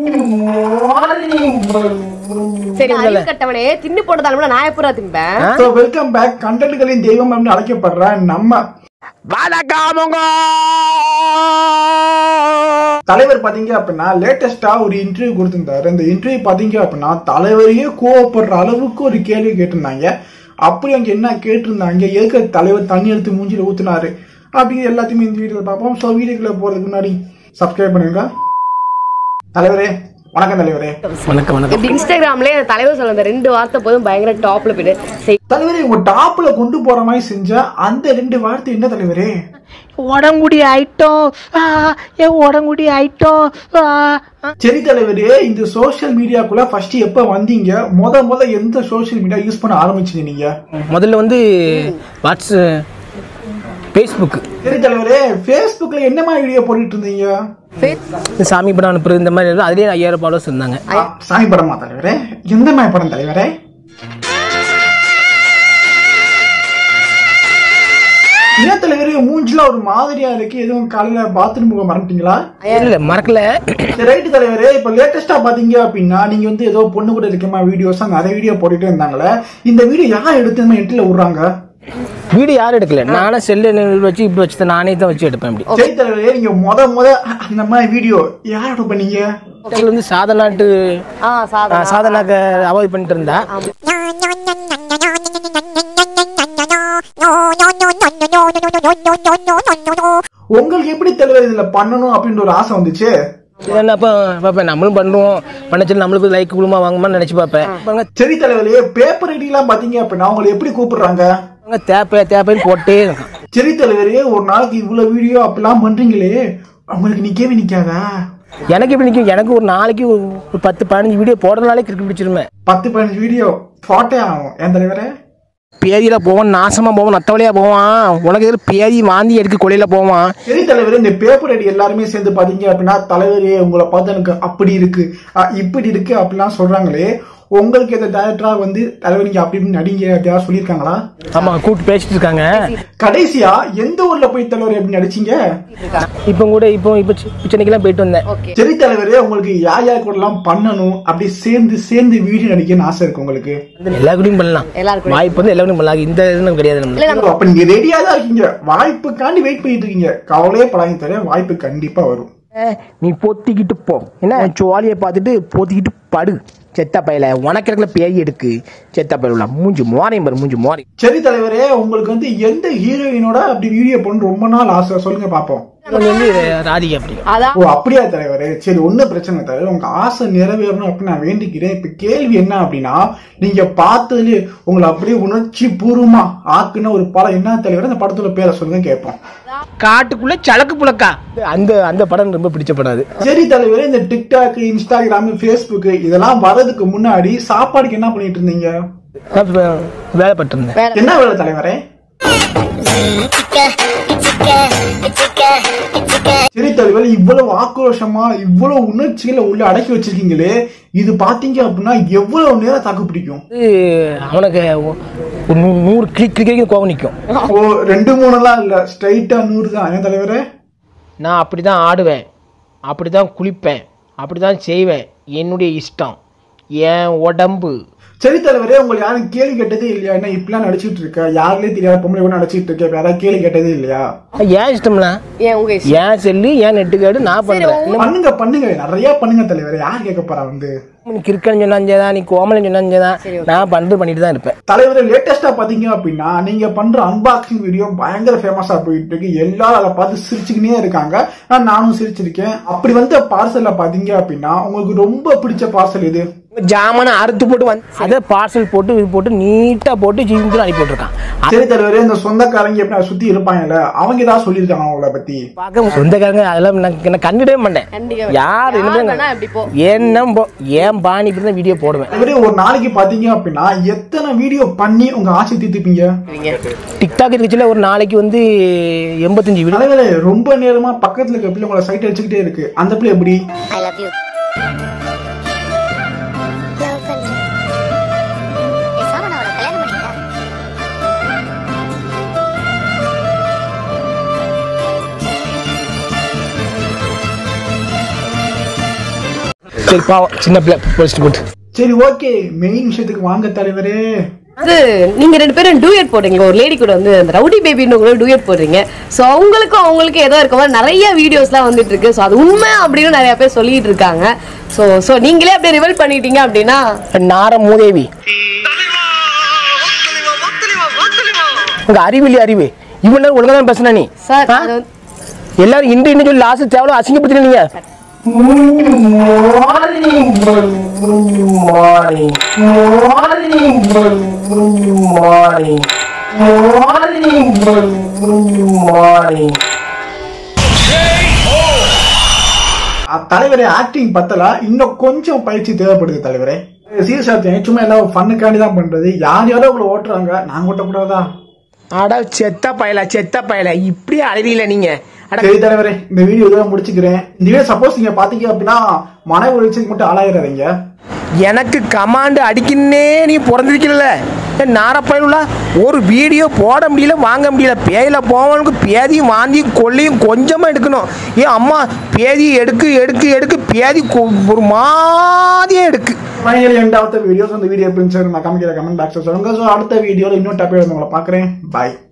சரி அறிவு கட்டவனே தின்னு போட்டதால நான் எப்படா திம்பேன் ஸோ வெல்கம் பேக் கண்டென்ட்களின் தெய்வம் அப்படின்னு அழைக்கப்படுற நம்ம தலைவர் பாத்தீங்க அப்படின்னா லேட்டஸ்டா ஒரு இன்டர்வியூ கொடுத்திருந்தாரு இந்த இன்டர்வியூ பாத்தீங்க அப்படின்னா தலைவரையே கோவப்படுற அளவுக்கு ஒரு கேள்வி கேட்டிருந்தாங்க அப்படி அங்க என்ன கேட்டிருந்தாங்க எதுக்கு தலைவர் தண்ணி எடுத்து மூஞ்சில ஊத்துனாரு அப்படி எல்லாத்தையுமே இந்த வீடியோல பார்ப்போம் ஸோ வீடியோக்குள்ள போறதுக்கு முன்னாடி சப்ஸ்கிரைப் பண்ணுங்க தலைவரே வணக்கம் தலைவரே வணக்கம் வணக்கம் இப்படி இன்ஸ்டாகிராம்லயே அந்த தலைவர் சொல்ல அந்த ரெண்டு வார்த்தை போதும் பயங்கர டாப்ல போயிடு சரி தலைவரே உங்க டாப்ல கொண்டு போற மாதிரி செஞ்ச அந்த ரெண்டு வார்த்தை என்ன தலைவரே உடங்குடி ஐட்டம் ஆ, என் உடங்குடி ஐட்டம் ஆ, ஆ. சரி தலைவரே இந்த சோஷியல் மீடியாக்குள்ள ஃபர்ஸ்ட் எப்ப வந்தீங்க முத முத எந்த சோஷியல் மீடியா யூஸ் பண்ண ஆரம்பிச்சீங்க நீங்க முதல்ல வந்து வாட்ஸ் ஃபேஸ்புக் சரி தலைவரே Facebookல என்ன மாதிரி வீடியோ போட்டுட்டு இருந்தீங்க சாமி படம் அனுப்புறது இந்த மாதிரி எல்லாம் அதுலேயே ஐயாயிரம் ஃபாலோவர்ஸ் இருந்தாங்க ஆ, சாமி படமா தலைவரே எந்த மாதிரி படம் தலைவரே ஏன் தலைவரே மூஞ்சில ஒரு மாதிரியா இருக்கு எதுவும் காலையில பாத்ரூம் போக மறந்துட்டீங்களா இல்லை மறக்கல சரி ரைட்டு தலைவரே இப்ப லேட்டஸ்டா பாத்தீங்க அப்படின்னா நீங்க வந்து ஏதோ பொண்ணு கூட இருக்கமா வீடியோஸ் நிறைய வீடியோ போட்டுட்டு இருந்தாங்களே இந்த வீடியோ யார் எடுத்து இந்த நெட்ல விடுறாங்க வீடியோ யாரும் எடுக்கல நானே செல்லு வச்சு இப்படி வச்சு நானே தான் வச்சு எடுப்பேன் அப்படி சரி தலைவரே நீங்க முத முத அந்த மாதிரி வீடியோ யாரோட பண்ணீங்க இதுல வந்து சாதனாட்டு ஆ சாதா சாதனாக்க அவாய்ட் பண்ணிட்டு இருந்தா உங்களுக்கு எப்படி தலைவர் இதுல பண்ணணும் அப்படின்ற ஒரு ஆசை வந்துச்சு என்ன அப்போ பார்ப்பேன் நம்மளும் பண்ணுவோம் பண்ண சொல்லி நம்மளுக்கு லைக் குழுமா வாங்குமான்னு நினைச்சு பார்ப்பேன் பாருங்க, சரி தலைவரே பேப்பர் ஐடி எல்லாம் பாத்தீங்க அப்படின்னா உங்களை எப்படி கூப்பிடுறாங்க பாருங்க, தேப்பை தேப்பைன்னு போட்டே இருக்கான் சரி தலைவரே ஒரு நாளைக்கு இவ்வளவு வீடியோ அப்படிலாம் பண்றீங்களே உங்களுக்கு நிக்கவே நிக்காதா எனக்கு எப்படி நிற்கும் எனக்கு ஒரு நாளைக்கு ஒரு ஒரு பத்து பதினஞ்சு வீடியோ போடுறதுனாலே கிரிக்கெட் பிடிச்சிருமே பத்து பதினஞ்சு வீடியோ ஃபாட்டே ஆகும் ஏன் தலைவரே பேதியில போவான் நாசமா போவான் நத்தவழியா போவான் உனக்கு எதில் பேதி வாந்தி எடுக்க கொலையில போவான் சரி தலைவர் இந்த பேப்பர் ஐடி எல்லாருமே சேர்ந்து பாத்தீங்க அப்படின்னா தலைவரே உங்களை பார்த்து எனக்கு அப்படி இருக்கு அஹ், இப்படி இருக்கு அப்படிலாம் சொல்றாங்களே உங்களுக்கு இந்த டேரக்டரா வந்து தலைவர் நீங்க அப்படி இப்படி நடிங்க அப்படியா சொல்லியிருக்காங்களா ஆமா கூப்பிட்டு பேசிட்டு இருக்காங்க கடைசியா எந்த ஊர்ல போய் தலைவர் எப்படி நடிச்சீங்க இப்போ கூட இப்போ இப்போ சி- இப்போ சென்னைக்கெல்லாம் போயிட்டு வந்தேன் ஓகே சரி தலைவரே உங்களுக்கு யார் யார் கூட எல்லாம் பண்ணணும் அப்படி சேர்ந்து சேர்ந்து வீடியோ நடிக்கணும்னு ஆசை இருக்கு உங்களுக்கு எல்லா கூடயும் பண்ணலாம் எல்லாருக்கும் வாய்ப்பு வந்து எல்லா கூடயும் பண்ணலாம் இந்த இது கிடையாது நம்ம இல்ல நம்ம அப்ப நீங்க ரெடியா தான் இருக்கீங்க வாய்ப்புக்காண்டி வெயிட் பண்ணிட்டு இருக்கீங்க கவலையே படாதீங்க தவிர வாய்ப்பு கண்டிப்பா வரும் நீ பொத்திக்கிட்டு போ என்ன ஜோலியை பார்த்துட்டு பொத்திக்கிட்டு படு செத்த பையில உனக்கு இருக்கல பேய் எடுக்கு செத்த பையில மூஞ்சி மோரையும் பாரு மூஞ்சி மோரை சரி தலைவரே உங்களுக்கு வந்து எந்த ஹீரோயினோட அப்படி வீடியோ பண்ண ரொம்ப நாள் ஆசை சொல்லுங்க பாப்போம் கொஞ்சம் வந்து ராதிகா அப்படி அதான் ஓ அப்படியா தலைவரே சரி ஒன்றும் பிரச்சனை இல்லை தலைவர் உங்க ஆசை நிறைவேறணும் அப்படின்னு நான் வேண்டிக்கிறேன் இப்ப கேள்வி என்ன அப்படின்னா நீங்க பார்த்ததுல உங்களை அப்படியே உணர்ச்சி பூர்வமா ஆக்குன ஒரு படம் என்ன தலைவர் அந்த படத்தோட பேரை சொல்லுங்க கேட்போம் காட்டுக்குள்ள சலக்கு புழக்கா அந்த அந்த படம் ரொம்ப பிடிச்ச படம் அது சரி தலைவரே இந்த டிக்டாக் இன்ஸ்டாகிராம் ஃபேஸ்புக் இதெல்லாம் வர்றதுக்கு முன்னாடி சாப்பாடுக்கு என்ன பண்ணிட்டு இருந்தீங்க நான் இப்ப வேலை பட்டிருந்தேன் வேற என்ன வேலை தலைவரே சரி தலைவர் இவ்வளவு ஆக்ரோஷமா இவ்வளவு உணர்ச்சிகளை உள்ள அடக்கி வச்சிருக்கீங்களே இது பாத்தீங்க அப்படின்னா எவ்வளவு நேரம் தாக்கு பிடிக்கும் வந்து அவனுக்கு ஒ- ஒரு நூ- நூறு கிளிக் கிளிக்கு கோவம் நிற்கும் ஓ ரெண்டு மூணுலாம் இல்ல ஸ்ட்ரைட்டா நூறு தான் ஏன் தலைவரே நான் அப்படி தான் ஆடுவேன் அப்படி தான் குளிப்பேன் அப்படி தான் செய்வேன் என்னுடைய இஷ்டம் என் உடம்பு சரி தலைவரே உங்களுக்கு யாரும் கேள்வி கேட்டதே இல்லையா என்ன இப்படிலாம் நடிச்சிட்டு இருக்க யாருலயே தெரியாத பொம்பளை கூட நடிச்சிட்டு இருக்க வேற கேள்வி கேட்டதே இல்லையா ஏன் இஷ்டம்லாம் ஏன் உங்க இஷ்டம். ஏன் செல்லு ஏன் நெட்டுக்காடு நான் பண்றேன் பண்ணுங்க பண்ணுங்க நிறைய பண்ணுங்க தலைவரே யார் கேட்க போறா வந்து நீ கிறுக்கன்னு சொன்னாஞ்சேதான் நீ கோமலன் சொன்னாஞ்சேதான் நான் பண்றது பண்ணிட்டு தான் இருப்பேன் தலைவர் லேட்டஸ்டா பாத்தீங்க அப்படின்னா நீங்க பண்ற அன்பாக்சிங் வீடியோ பயங்கர ஃபேமஸா போயிட்டு இருக்கு எல்லாரும் அதை பார்த்து சிரிச்சுக்கினே இருக்காங்க ஆனா நானும் சிரிச்சிருக்கேன் அப்படி வந்த பார்சல்ல பாத்தீங்க அப்படின்னா உங்களுக்கு ரொம்ப பிடிச்ச பார்சல் இது ஜாமான அறுத்து போட்டு வந்து அதை பார்சல் போட்டு இது போட்டு நீட்டா போட்டு ஜிம்க்கு அனுப்பி போட்டிருக்கான் சரி தலைவரே இந்த சொந்தக்காரங்க எப்படி சுத்தி இருப்பாங்கல்ல அவங்க ஏதாவது சொல்லியிருக்காங்க அவங்கள பத்தி பார்க்க சொந்தக்காரங்க அதெல்லாம் நான் நான் கண்டுடவே மாட்டேன் கண்டிப்பா. யார் யார் வேணா என்ன இப்படி போ. என்ன போ- ஏன் பாணி இப்படி தான் வீடியோ போடுவேன் தலைவரே ஒரு நாளைக்கு பாத்தீங்க அப்படின்னா எத்தனை வீடியோ பண்ணி உங்க ஆசை தீர்த்துப்பீங்க சரிங்க. டிக்டாக் இருக்குச்சுல ஒரு நாளைக்கு வந்து எண்பத்தஞ்சு வீடியோ தலைவரே ரொம்ப நேரமா பக்கத்துல இருக்க பிள்ளை உங்களை சைட் அடிச்சுக்கிட்டே இருக்கு அந்த பிள்ளை எப்படி I love you. லவ் பண்றேன் பேசாம நான் அவளை கல்யாணம் பண்ணிக்கிறேன் சரி பாவம் சின்ன பிள்ளை பொழிச்சிட்டு போட்டு சரி ஓகே மெயின் விஷயத்துக்கு வாங்க தலைவரே அது நீங்க ரெண்டு பேரும் டூயட் போடுறீங்க ஒரு லேடி கூட வந்து அந்த ரவுடி பேபின்னு கூட டூயட் போடுறீங்க சோ அவங்களுக்கும் அவங்களுக்கும் ஏதோ இருக்க மாதிரி நிறைய வீடியோஸ்லாம் வந்துட்டு இருக்கு சோ அது உண்மை அப்படின்னு நிறைய பேர் சொல்லிட்டு இருக்காங்க சோ சோ நீங்களே அப்படியே ரிவல் பண்ணிட்டீங்க அப்படின்னா நார மூதேவி உங்க அறிவிலி அறிவு இவ்வளவு நேரம் ஒழுங்கா தான் பேசுன நீ சார் ஆ? அது வந்து- எல்லாரும் இன்று இன்னும் சொல்லி லாஸ்ட் தேவலும் அசிங்கப்படுத்தினீங்க அ- தலைவரே ஆக்டிங் பத்தல இன்னும் கொஞ்சம் பயிற்சி தேவைப்படுது தலைவரே சீரியஸா இருக்கேன் சும்மா எல்லாம் ஃபண்ணுக்காண்டி தான் பண்றது யார் யாரோ உங்களை ஓட்டுறாங்க நாங்க ஓட்டக்கூடாதா அட செத்த பயல செத்த பயல இப்படியே அழறீல நீங்க அட சரி தலைவரே இந்த வீடியோ இதோட முடிச்சுக்கிறேன் இந்த வீடியோ சப்போஸ் நீங்க பாத்தீங்க அப்படின்னா மன உளைச்சலுக்கு மட்டும் ஆளாயிராதீங்க எனக்கு கமாண்டு அடிக்கணுன்னே நீ பிறந்திருக்கல நாரப்பயலுள்ள ஒரு வீடியோ போட முடியல வாங்க முடியல பேயில போவனுக்கு பேதியும் வாந்தியும் கொள்ளையும் கொஞ்சமா எடுக்கணும் ஏன் அம்மா பேதி எடுக்கு எடுக்கு எடுக்கு பேதி கொ- ஒரு மாதிரியே எடுக்கு finally end of the videos அந்த வீடியோ எப்படி இருந்துச்சு நான் காமிக்கிற கமெண்ட் பாக்ஸ்ல சொல்லுங்க ஸோ அடுத்த வீடியோல இன்னும் டாபிக் உங்களை பார்க்குறேன் பாய்